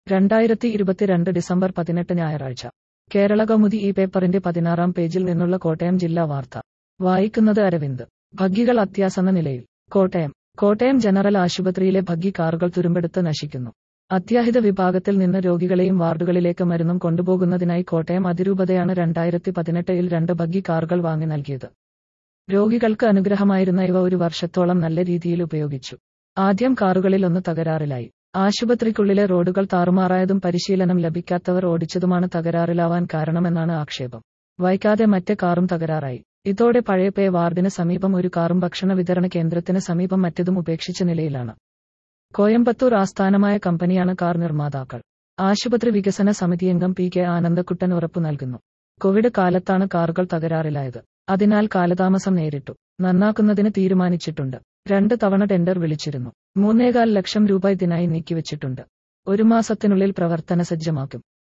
രണ്ടായിരത്തി ഇരുപത്തിരണ്ട് ഡിസംബർ പതിനെട്ട് ഞായറാഴ്ച കേരള കൗമുദി ഈ പേപ്പറിന്റെ പതിനാറാം പേജിൽ നിന്നുള്ള കോട്ടയം ജില്ലാ വാർത്ത വായിക്കുന്നത് അരവിന്ദ് ഭഗ്ഗികൾ അത്യാസന്ന നിലയിൽ കോട്ടയം കോട്ടയം ജനറൽ ആശുപത്രിയിലെ ഭഗ്ഗി കാറുകൾ തുരുമ്പെടുത്ത് നശിക്കുന്നു അത്യാഹിത വിഭാഗത്തിൽ നിന്ന് രോഗികളെയും വാർഡുകളിലേക്ക് മരുന്നും കൊണ്ടുപോകുന്നതിനായി കോട്ടയം അതിരൂപതയാണ് രണ്ടായിരത്തി പതിനെട്ടിൽ രണ്ട് ഭഗ്ഗി കാറുകൾ വാങ്ങി നൽകിയത് രോഗികൾക്ക് അനുഗ്രഹമായിരുന്ന ഇവ ഒരു വർഷത്തോളം നല്ല രീതിയിൽ ഉപയോഗിച്ചു ആദ്യം കാറുകളിൽ ഒന്ന് തകരാറിലായി ആശുപത്രിക്കുള്ളിലെ റോഡുകൾ താറുമാറായതും പരിശീലനം ലഭിക്കാത്തവർ ഓടിച്ചതുമാണ് തകരാറിലാവാൻ കാരണമെന്നാണ് ആക്ഷേപം വൈകാതെ മറ്റേ കാറും തകരാറായി ഇതോടെ പഴയ പേ വാർഡിന് സമീപം ഒരു കാറും ഭക്ഷണ വിതരണ കേന്ദ്രത്തിന് സമീപം മറ്റതും ഉപേക്ഷിച്ച നിലയിലാണ് കോയമ്പത്തൂർ ആസ്ഥാനമായ കമ്പനിയാണ് കാർ നിർമ്മാതാക്കൾ ആശുപത്രി വികസന സമിതി അംഗം പി കെ ആനന്ദക്കുട്ടൻ ഉറപ്പു നൽകുന്നു കോവിഡ് കാലത്താണ് കാറുകൾ തകരാറിലായത് അതിനാൽ കാലതാമസം നേരിട്ടു നന്നാക്കുന്നതിന് തീരുമാനിച്ചിട്ടുണ്ട് രണ്ട് തവണ ടെൻഡർ വിളിച്ചിരുന്നു മൂന്നേകാൽ ലക്ഷം രൂപ ഇതിനായി നീക്കിവച്ചിട്ടുണ്ട് ഒരു മാസത്തിനുള്ളിൽ പ്രവർത്തന സജ്ജമാക്കും